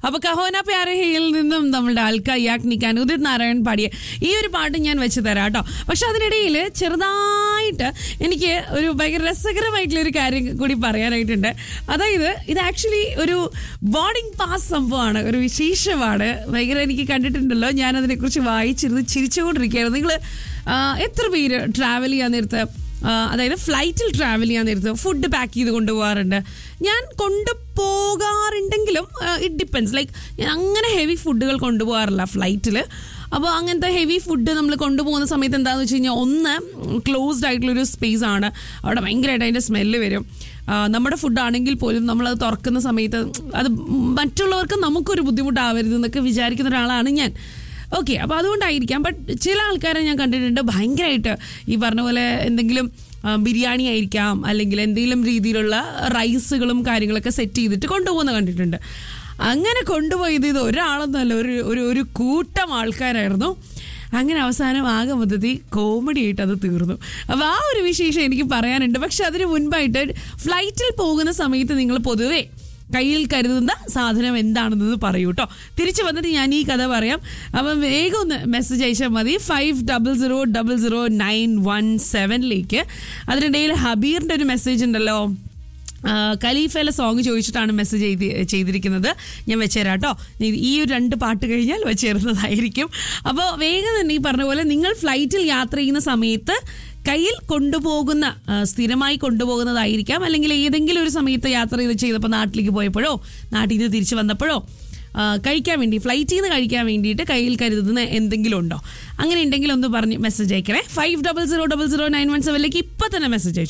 അപ്പൊ കഹോന പ്യാരഹയിൽ നിന്നും നമ്മളുടെ അൽക്ക യാക് നിക്കാൻ ഉദിത് നാരായൺ പാടിയ ഈ ഒരു പാട്ട് ഞാൻ വെച്ച് തരാം കേട്ടോ പക്ഷെ അതിനിടയിൽ ചെറുതായിട്ട് എനിക്ക് ഒരു ഭയങ്കര രസകരമായിട്ടുള്ള ഒരു കാര്യം കൂടി പറയാനായിട്ടുണ്ട് അതായത് ഇത് ആക്ച്വലി ഒരു ബോർഡിംഗ് പാസ് സംഭവമാണ് ഒരു വിശേഷമാണ് ഭയങ്കര എനിക്ക് കണ്ടിട്ടുണ്ടല്ലോ ഞാൻ അതിനെക്കുറിച്ച് വായിച്ചിരുന്ന് ചിരിച്ചുകൊണ്ടിരിക്കുകയായിരുന്നു നിങ്ങൾ എത്ര പേര് ട്രാവൽ ചെയ്യാൻ നേരത്ത് ആ, അതായത് ഫ്ലൈറ്റിൽ ട്രാവൽ ചെയ്യാൻ നേരത്ത് ഫുഡ് പാക്ക് ചെയ്ത് കൊണ്ടുപോകാറുണ്ട് ഞാൻ കൊണ്ടുപോകാറുണ്ടെങ്കിലും ഇറ്റ് ഡിപ്പെൻസ് ലൈക്ക് ഞാൻ അങ്ങനെ ഹെവി ഫുഡുകൾ കൊണ്ടുപോകാറില്ല ഫ്ലൈറ്റിൽ അപ്പോൾ അങ്ങനത്തെ ഹെവി ഫുഡ് നമ്മൾ കൊണ്ടുപോകുന്ന സമയത്ത് എന്താണെന്ന് വെച്ച് കഴിഞ്ഞാൽ ഒന്ന് ക്ലോസ്ഡ് ആയിട്ടുള്ളൊരു സ്പേസ് ആണ് അവിടെ ഭയങ്കരമായിട്ട് അതിൻ്റെ സ്മെല്ല് വരും ആ, നമ്മുടെ ഫുഡ് ആണെങ്കിൽ പോലും നമ്മളത് തുറക്കുന്ന സമയത്ത് അത് മറ്റുള്ളവർക്ക് നമുക്കൊരു ബുദ്ധിമുട്ടാവരുത് എന്നൊക്കെ വിചാരിക്കുന്ന ഒരാളാണ് ഞാൻ ഓക്കെ അപ്പോൾ അതുകൊണ്ടായിരിക്കാം ബട്ട് ചില ആൾക്കാരെ ഞാൻ കണ്ടിട്ടുണ്ട് ഭയങ്കരമായിട്ട് ഈ പറഞ്ഞ പോലെ എന്തെങ്കിലും ആ, ബിരിയാണി ആയിരിക്കാം അല്ലെങ്കിൽ എന്തെങ്കിലും രീതിയിലുള്ള റൈസുകളും കാര്യങ്ങളൊക്കെ സെറ്റ് ചെയ്തിട്ട് കൊണ്ടുപോകുന്ന കണ്ടിട്ടുണ്ട് അങ്ങനെ കൊണ്ടുപോയത് ഇത് ഒരാളൊന്നുമല്ല ഒരു ഒരു ഒരു കൂട്ടം ആൾക്കാരായിരുന്നു അങ്ങനെ അവസാനം ആകെ മൊത്തത്തിൽ കോമഡി ആയിട്ട് അത് തീർന്നു അപ്പോൾ ആ ഒരു വിശേഷം എനിക്ക് പറയാനുണ്ട് പക്ഷെ അതിന് മുൻപായിട്ട് ഫ്ലൈറ്റിൽ പോകുന്ന സമയത്ത് നിങ്ങൾ പൊതുവേ കയ്യിൽ കരുതുന്ന സാധനം എന്താണെന്ന് പറയൂ കേട്ടോ തിരിച്ചു വന്നിട്ട് ഞാൻ ഈ കഥ പറയാം അപ്പം വേഗം ഒന്ന് മെസ്സേജ് അയച്ചാൽ മതി five double zero double zero nine one സെവനിലേക്ക് അതിനിടയിൽ ഹബീറിൻ്റെ ഒരു മെസ്സേജ് ഉണ്ടല്ലോ ആ, ഖലീഫയിലെ സോങ് ചോദിച്ചിട്ടാണ് മെസ്സേജ് ചെയ്ത് ചെയ്തിരിക്കുന്നത് ഞാൻ വെച്ചുതരാം കേട്ടോ ഈ ഒരു രണ്ട് പാട്ട് കഴിഞ്ഞാൽ വെച്ചേരുന്നതായിരിക്കും അപ്പോൾ വേഗം തന്നെ ഈ പറഞ്ഞ പോലെ നിങ്ങൾ ഫ്ലൈറ്റിൽ യാത്ര ചെയ്യുന്ന സമയത്ത് കയ്യിൽ കൊണ്ടുപോകുന്ന ആ, സ്ഥിരമായി കൊണ്ടുപോകുന്നതായിരിക്കാം അല്ലെങ്കിൽ ഏതെങ്കിലും ഒരു സമയത്ത് യാത്ര ചെയ്ത് ചെയ്തപ്പോൾ നാട്ടിലേക്ക് പോയപ്പോഴോ നാട്ടിൽ നിന്ന് തിരിച്ചു വന്നപ്പോഴോ ആ, കഴിക്കാൻ വേണ്ടി ഫ്ലൈറ്റിൽ നിന്ന് കഴിക്കാൻ വേണ്ടിയിട്ട് കയ്യിൽ കരുതുന്ന എന്തെങ്കിലും ഉണ്ടോ അങ്ങനെ ഉണ്ടെങ്കിൽ ഒന്ന് പറഞ്ഞ് മെസ്സേജ് അയക്കണേ five double zero double zero nine one സെവനിലേക്ക് ഇപ്പം തന്നെ മെസ്സേജ് അയച്ചു